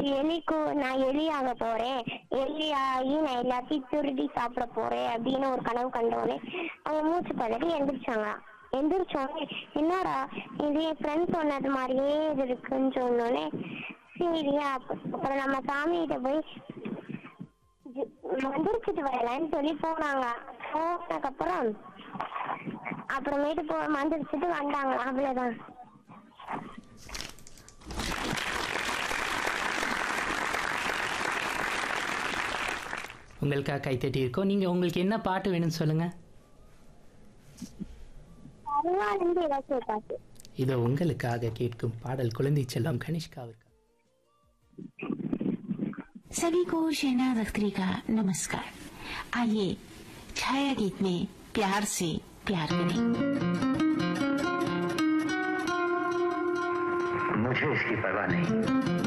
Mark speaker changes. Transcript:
Speaker 1: எலிக்கு நான் எலி ஆக போறேன் எலி ஆகி நான் எல்லாத்தையும் திருடி சாப்பிட போறேன் அப்படின்னு ஒரு கனவு கண்டோடனே அவங்க மூச்சு பதறி எந்திரிச்சாங்க எந்திரிச்சோடனே என்னடா இது என் ஃப்ரெண்ட் சொன்னது மாதிரியே இது இருக்குன்னு சொன்னோடனே சரி அப்ப- அப்புறம் நம்ம சாமிகிட்ட போய் ஜி- மந்திரிச்சிட்டு வரலன்னு சொல்லி போனாங்க போனதுக்கப்புறம் அப்புறமேட்டு போ மந்திரிச்சிட்டு வந்தாங்க அவ்வளவுதான்
Speaker 2: உங்களுக்காக கைத்தட்டி இருக்கோம் நீங்கள் உங்களுக்கு என்ன பாட்டு வேணும்னு சொல்லுங்கள்
Speaker 1: பரவாயில்ல ஏதாச்சும் ஒரு பாட்டு
Speaker 2: இதோ உங்களுக்காக கேட்கும் பாடல் குழந்தை செல்லம் கனிஷ்காவிற்கு
Speaker 3: सभी को शहनाज अख्तरी का नमस्कार आइए छाया गीत में प्यार से प्यार करें
Speaker 4: मुझे इसकी परवाह नहीं